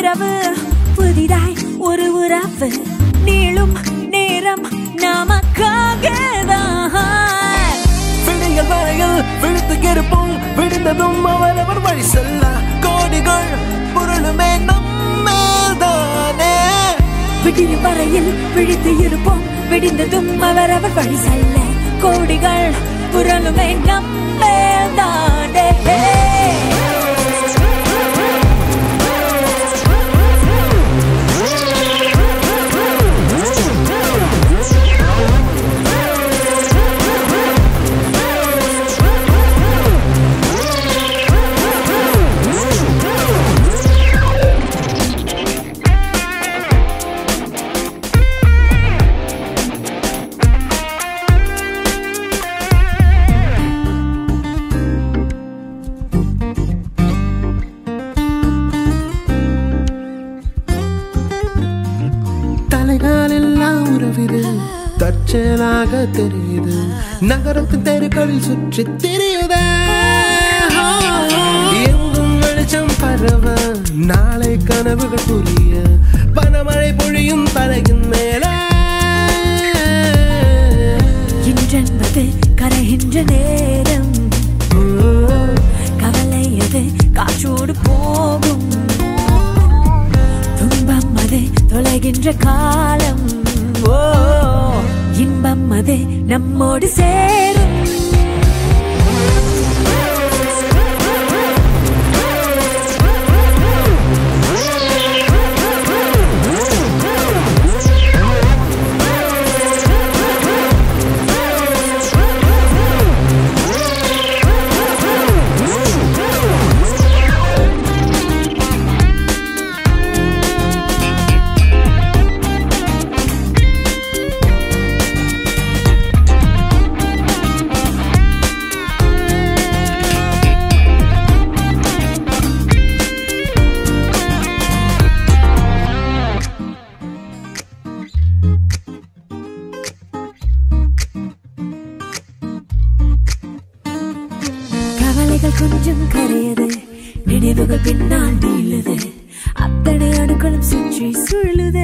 இரவு புதிதாய் ஒரு உறவு நீளும் நேரம் நமக்காக விடியல் வரையில் விழுத்து இருப்போம் விடுந்ததும் அவரவர் வழி செல்ல கோடிகள் பொருளுமே நம்மேல்தானே விடியும் வரையில் விழித்து இருப்போம் விடிந்ததும் அவரவர் வழி செல்ல கோடிகள் புரளுமே நம்மேல்தானே தலைகாலெல்லாம் உறவிது தற்செயலாக தெரியுது நகரத்து தெருக்களில் சுற்றி தெரியுதே எங்கும் வெளிச்சம் பரவ நாளை கனவுகள் புரிய பனமழை பொழியும் தலையின் மேலே இன்றென்பது கரைகின்ற நேரம் கவலை அது காற்றோடு போகும் துன்பம் அது தொலைகின்ற காலம் ஓ இன்பம் அது நம்மோடு சேரும் கவலைகள் கொஞ்சம் கரையது நினைவுகள் பின்னால் நீளுது அத்தனை அணுக்களும் சுற்றி சுழலுதே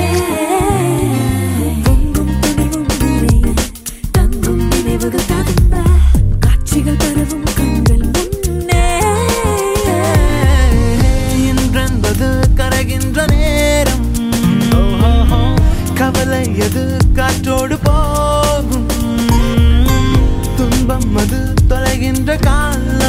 பொங்கும் துணிவும் நிறைய தங்கும் நினைவுகள் ததும்ப காட்சிகள் பரவும் கண்கள் முன்னே இன்றென்பது கரைகின்ற நேரம் கவலை எது காற்றோடு போகும் துன்பம் அது தொலைகின்ற காலம்